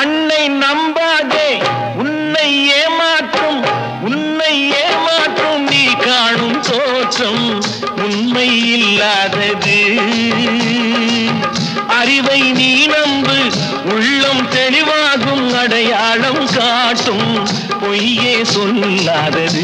கண்ணை நம்பாதே உன்னை ஏமாற்றும் உன்னை ஏமாற்றும் நீ காணும் தோற்றம் உண்மை இல்லாதது அறிவை நீ நம்பு உள்ளம் தெளிவாகும் அடையாளம் காட்டும் பொய்யே சொல்லாதது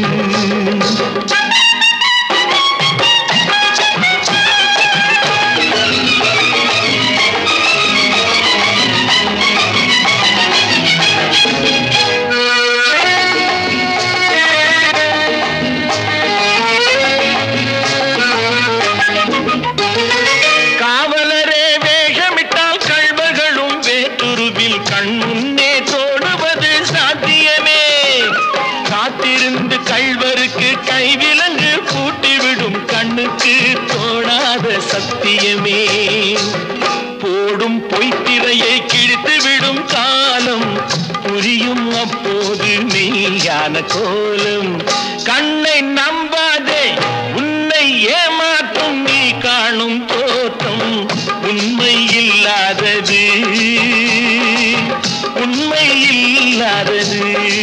காவலரே வேஷமிட்டால் கள்வர்களும் வேற்றுருவில் கண் முன்னே தோடுவது சாத்தியமே காத்திருந்து கள்வருக்கு கைவிலங்கு பூட்டிவிடும் கண்ணுக்கு தோணாத சத்தியமே போடும் பொய்த்திரையை கிழித்து விடும் காலம் புரியும் அப்போது மெய்யான கோலம் கண்ணை நம்பாதே உன்னை ஏமாற்றும் நீ காணும் தோற்றம் உண்மை இல்லாதது உண்மை இல்லாதது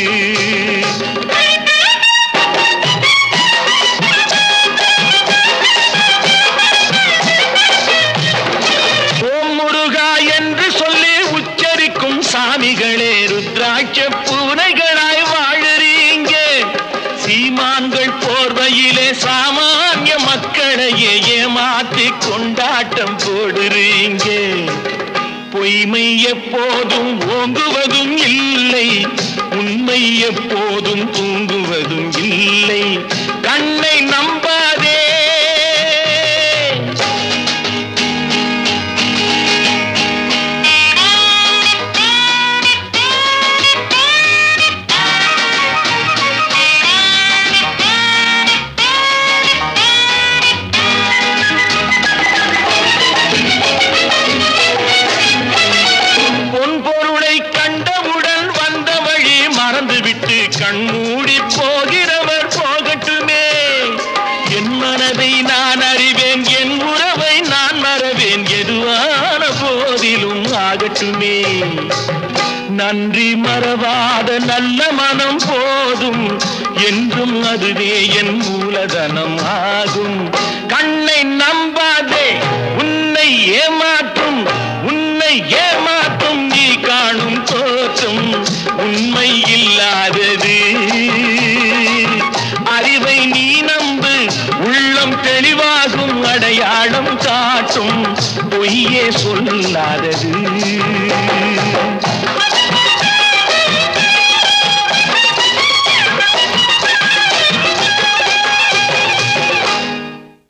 ஓம் முருகா என்று சொல்லி உச்சரிக்கும் சாமிகளே ருத்ராட்ச பூனைகளாய் வாழுறீங்க சீமான்கள் போர்வையிலே சாமானிய மக்களையே ஏமாற்றி கொண்டாட்டம் போடுறீங்க பொய்மை எப்போதும் ஓங்குவதும் இல்லை உண்மை எப்போதும் தூங்குவதும் இல்லை கண்ணை நம்பாதே பொன் பொருளை கண்டவுடன் வந்த வழி மறந்துவிட்டு கண்மூடி போகிறவர் போகட்டுமே என் மனதை நான் அறிவேன் என் உறவை நான் மறவேன் எதுவான போதிலும் ஆகட்டுமே நன்றி மறவாத நல்ல மனம் போதும் என்றும் அதுவே என் மூலதனம் ஆகும் கண்ணை நம்பாதே உன்னை ஏமாற்றும் உன்னை ஏமாற்றும் நீ காணும் தோற்றம் உண்மை இல்லாதது அறிவை நீ நம்பு உள்ளம் தெளிவாகும் அடையாளம் காட்டும் பொய்யே சொல்லாதது